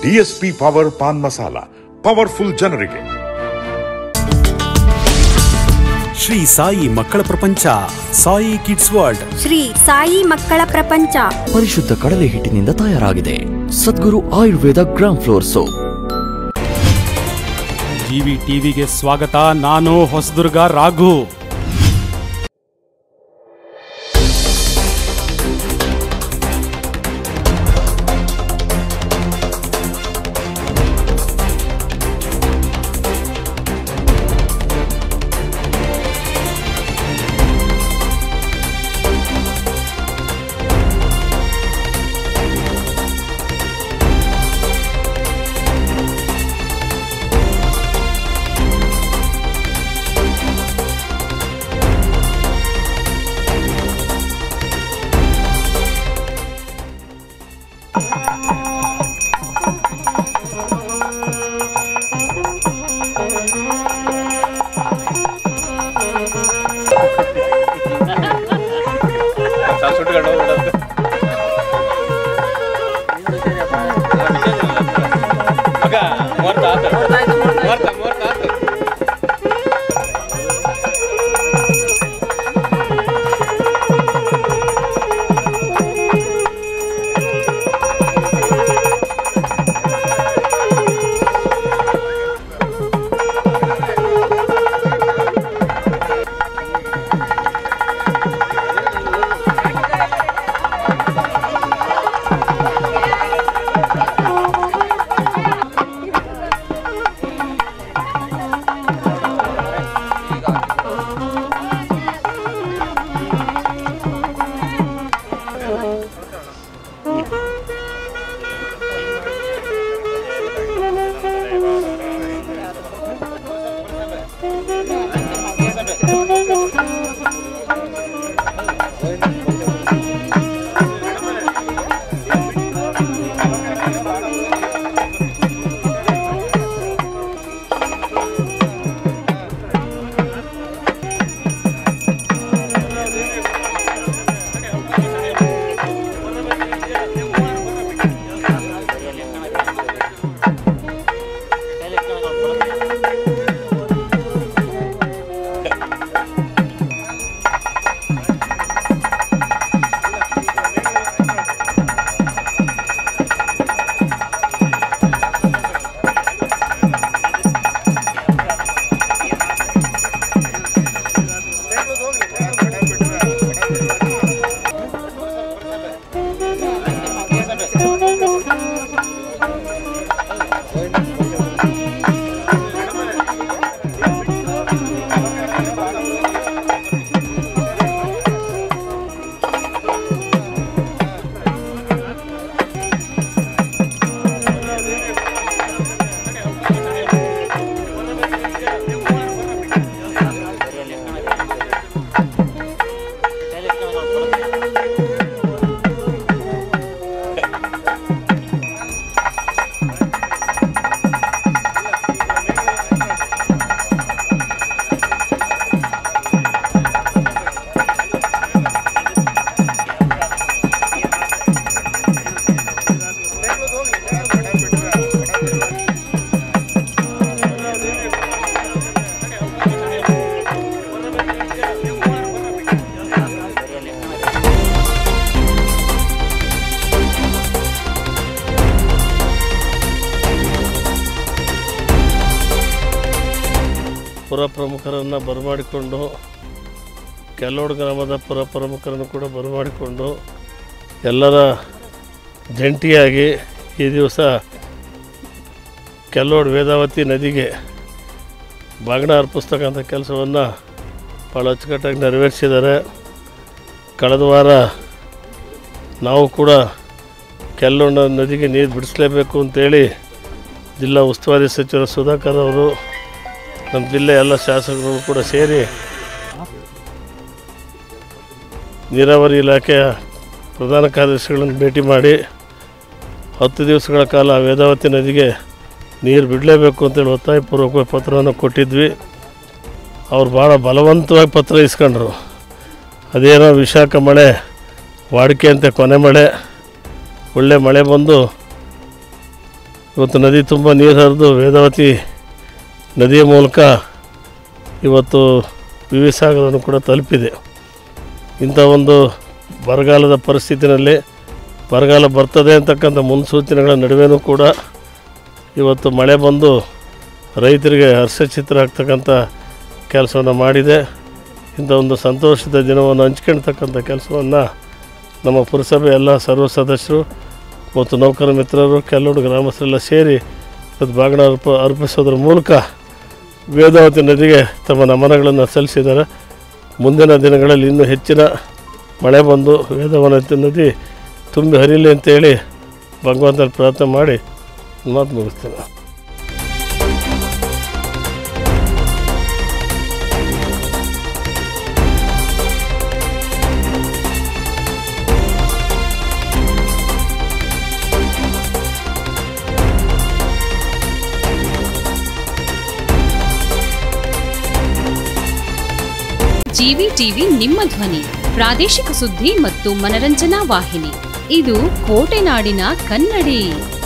DSP power paan masala powerful ಜನರಿಗೆ ಶ್ರೀ ಸಾಯಿ ಮಕ್ಕಳ ಪ್ರಪಂಚ ಸಾಯಿ ಕಿಡ್ಸ್ ವರ್ಲ್ಡ್ ಶ್ರೀ ಸಾಯಿ ಮಕ್ಕಳ ಪ್ರಪಂಚ ಪರಿಶುದ್ಧ ಕಡಲೆ ಹಿಟ್ಟಿನಿಂದ ತಯಾರಾಗಿದೆ Sadguru Ayurveda gram flour soap GV ಟಿವಿಗೆ ಸ್ವಾಗತ ನಾನು ಹೊಸದುರ್ಗ ರಾಘು ಪುರ ಪ್ರಮುಖರನ್ನು ಬರಮಾಡಿಕೊಂಡು ಕೆಲೋಡು ಗ್ರಾಮದ ಪುರ ಪ್ರಮುಖರನ್ನು ಕೂಡ ಬರಮಾಡಿಕೊಂಡು ಎಲ್ಲರ ಜಂಟಿಯಾಗಿ ಈ ದಿವಸ ಕೆಲೋಡು ವೇದಾವತಿ ನದಿಗೆ ಬಾಗಣ ಅರ್ಪಿಸ್ತಕ್ಕಂಥ ಕೆಲಸವನ್ನು ಭಾಳ ಅಚ್ಚುಕಟ್ಟಾಗಿ ನೆರವೇರಿಸಿದ್ದಾರೆ ಕಳೆದ ವಾರ ನಾವು ಕೂಡ ಕೆಲವೊಂದು ನದಿಗೆ ನೀರು ಬಿಡಿಸಲೇಬೇಕು ಅಂತೇಳಿ ಜಿಲ್ಲಾ ಉಸ್ತುವಾರಿ ಸಚಿವರು ಸುಧಾಕರ್ ಅವರು ನಮ್ಮ ಜಿಲ್ಲೆ ಎಲ್ಲ ಶಾಸಕರು ಕೂಡ ಸೇರಿ ನೀರಾವರಿ ಇಲಾಖೆಯ ಪ್ರಧಾನ ಕಾರ್ಯದರ್ಶಿಗಳನ್ನು ಭೇಟಿ ಮಾಡಿ ಹತ್ತು ದಿವಸಗಳ ಕಾಲ ವೇದಾವತಿ ನದಿಗೆ ನೀರು ಬಿಡಲೇಬೇಕು ಅಂತೇಳಿ ಒತ್ತಾಯಪೂರ್ವಕ ಪತ್ರವನ್ನು ಕೊಟ್ಟಿದ್ವಿ ಅವ್ರು ಭಾಳ ಬಲವಂತವಾಗಿ ಪತ್ರ ಇಸ್ಕೊಂಡ್ರು ಅದೇನೋ ವಿಶಾಖ ಮಳೆ ವಾಡಿಕೆ ಅಂತೆ ಕೊನೆ ಮಳೆ ಒಳ್ಳೆ ಮಳೆ ಬಂದು ಇವತ್ತು ನದಿ ತುಂಬ ನೀರು ಹರಿದು ವೇದಾವತಿ ನದಿಯ ಮೂಲಕ ಇವತ್ತು ವಿ ವಿ ಸಾಗರವನ್ನು ಕೂಡ ತಲುಪಿದೆ ಇಂಥ ಒಂದು ಬರಗಾಲದ ಪರಿಸ್ಥಿತಿನಲ್ಲಿ ಬರಗಾಲ ಬರ್ತದೆ ಅಂತಕ್ಕಂಥ ಮುನ್ಸೂಚನೆಗಳ ನಡುವೆನೂ ಕೂಡ ಇವತ್ತು ಮಳೆ ಬಂದು ರೈತರಿಗೆ ಹರ್ಷಚಿತ್ರ ಆಗ್ತಕ್ಕಂಥ ಕೆಲಸವನ್ನು ಮಾಡಿದೆ ಇಂಥ ಒಂದು ಸಂತೋಷದ ದಿನವನ್ನು ಹಂಚ್ಕೊಳ್ತಕ್ಕಂಥ ಕೆಲಸವನ್ನು ನಮ್ಮ ಪುರಸಭೆ ಎಲ್ಲ ಸರ್ವ ಸದಸ್ಯರು ಮತ್ತು ನೌಕರ ಮಿತ್ರರು ಕೆಲವು ಗ್ರಾಮಸ್ಥರೆಲ್ಲ ಸೇರಿ ಇವತ್ತು ಬಾಗಿಣ ಅರ್ಪ ಅರ್ಪಿಸೋದ್ರ ಮೂಲಕ ವೇದಾವತಿ ನದಿಗೆ ತಮ್ಮ ನಮನಗಳನ್ನು ಸಲ್ಲಿಸಿದ್ದಾರೆ ಮುಂದಿನ ದಿನಗಳಲ್ಲಿ ಇನ್ನೂ ಹೆಚ್ಚಿನ ಮಳೆ ಬಂದು ವೇದಾವತಿ ನದಿ ತುಂಬಿ ಹರಿಲಿ ಅಂತೇಳಿ ಭಗವಂತನ ಪ್ರಾರ್ಥನೆ ಮಾಡಿ ಮಾತು ಮುಗಿಸ್ತೇನೆ ಜಿವಿ ಟಿವಿ ನಿಮ್ಮ ಧ್ವನಿ ಪ್ರಾದೇಶಿಕ ಸುದ್ದಿ ಮತ್ತು ಮನರಂಜನಾ ವಾಹಿನಿ ಇದು ಕೋಟೆನಾಡಿನ ಕನ್ನಡಿ